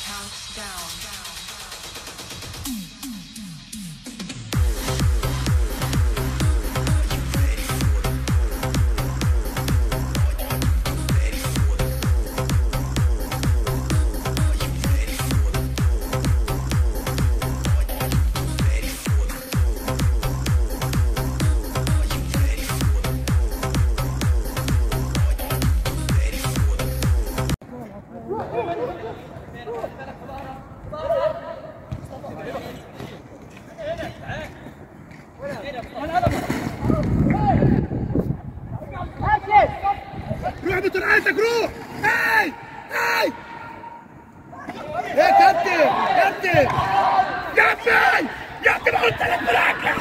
روح بسرعتك روح هاي هاي يا كابتن كابتن كابتن يا ابني ما قلت لك بالعقل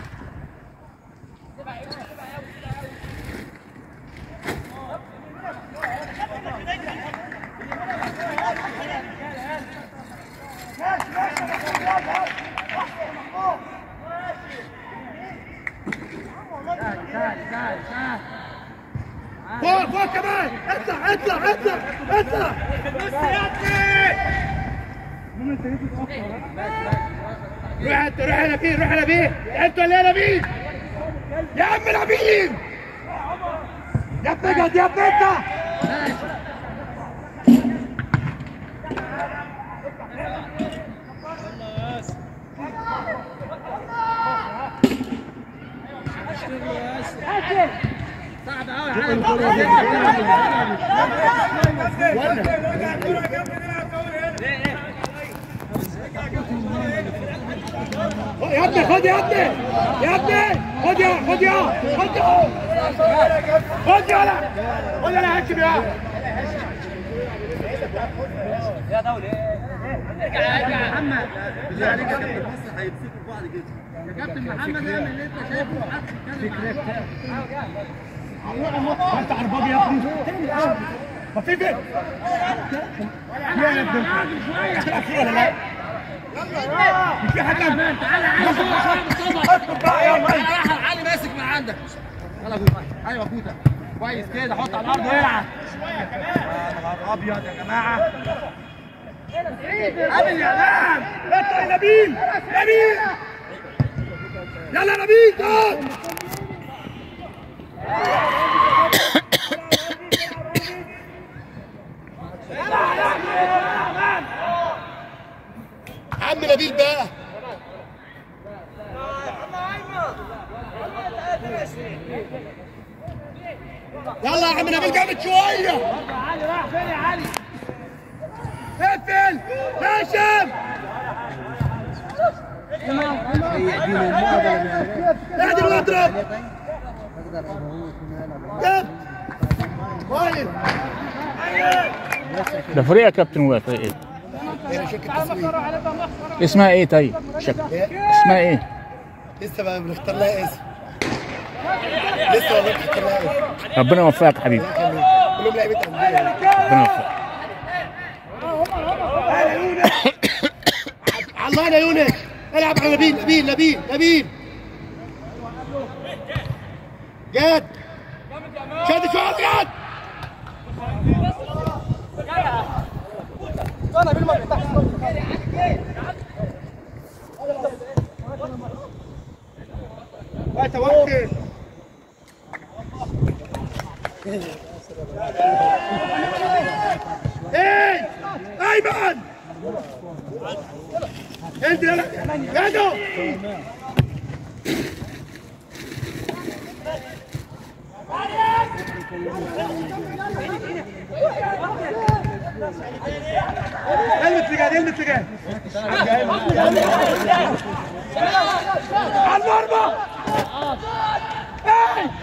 فوق فوق كمان اطلع اطلع اطلع اطلع روح انت روح يا نبيل روح يا نبيل انت ولا يا نبيل يا عم نبيل يا ابني اقعد يا ابني انت يا ابني خد يا ابني يا ابني خد يا خد يا خد يا خد يا لا خد يا لا هكذا يا انت عرباجي يا ابني ما في فين يا ابني الاخير ولا لا في حكم اطلب بقى يلا علي ماسك من عندك يلا كوتا ايوه كوتا كويس كده حط على الارض والعب يا نهار ابيض يا جماعه قابل يا لام اطلع يا نبيل نبيل يلا يا نبيل جول عم نبيل بقى يلا يا عم نبيل جامد شويه علي راح فين يا علي اقفل هاشم اعدل واضرب جاب كويس ده فريق يا كابتن ولا فريق ايه؟ هنا شركه تسويق اسمها ايه طيب؟ شك... اسمها ايه؟ لسه بقى بنختار لها اسم لسه والله بنختار لها اسم ربنا يوفقك حبيبي كلهم لعيبه انديه ربنا يوفقك الله يا يونس العب على نبيل نبيل نبيل نبيل جد شد شوط جد لا توكل ايه ايمن انت يلا جدو البس لجان البس لجان على المرمى ايه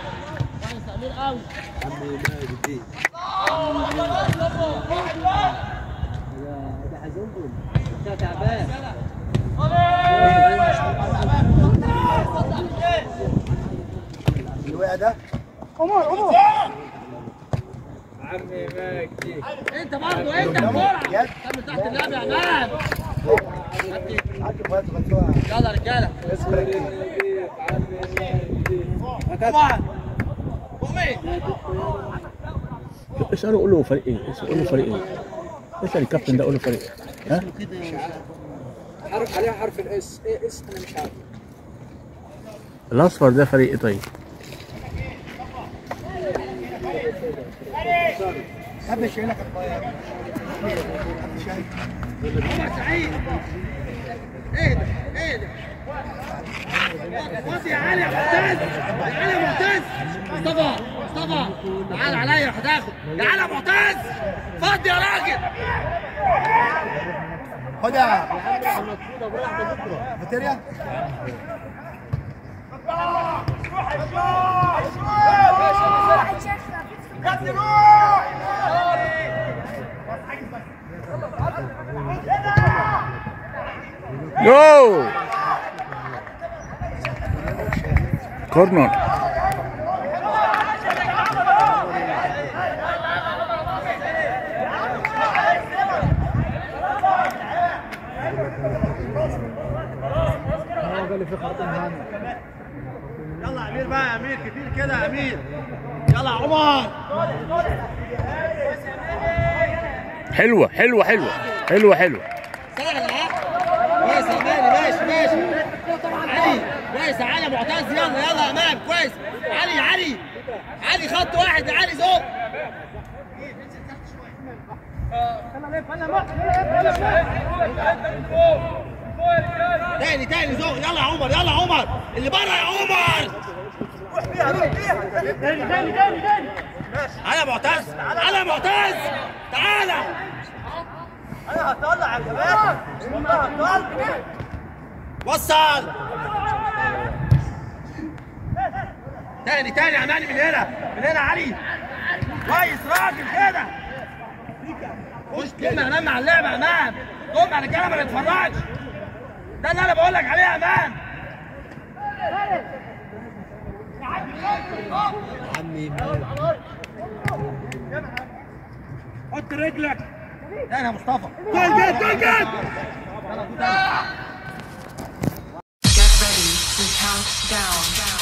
اللي وقع ده عمر عمر انت برضه انت بسرعه يد كمل تحت اللعب يا مان عندك وقت مفتوح يلا يا رجاله اسأله قول له فريق ايه؟ اسأله قول له فريق ايه؟ اسأل الكابتن ده قول له فريق ايه؟ ها؟ اسمه كده حرف عليها حرف الاس ايه اس انا مش عارف الاصفر ده فريق ايه طيب قبل شايلك عمر سعيد ايه ده ايه ده بص يا علي يا معتز يا علي يا معتز مصطفى مصطفى تعال عليا هتاخد يا علي يا معتز فضي يا راجل خدها بطارية يو كورنر يلا يا امير بقى يا امير كتير كده يا امير يلا يا عمر حلوه حلوه حلوه حلوه حلوه سهل ها كويس يا مالي ماشي ماشي علي كويس يا علي يا معتز يلا يلا يا امام كويس علي علي علي خط واحد يا علي زق تاني تاني زق يلا يا عمر يلا يا عمر اللي بره يا عمر تعالى يا معتز تعالى يا معتز تعالى وصل تاني تاني يا مالي من هنا من هنا علي كويس راجل كده خش قوم يا امام مع اللعبه يا امام قوم على الرجاله ما نتفرجش ده اللي انا بقول لك عليه يا امام حط رجلك تاني يا مصطفى جول جول جول جول Get ready to count down.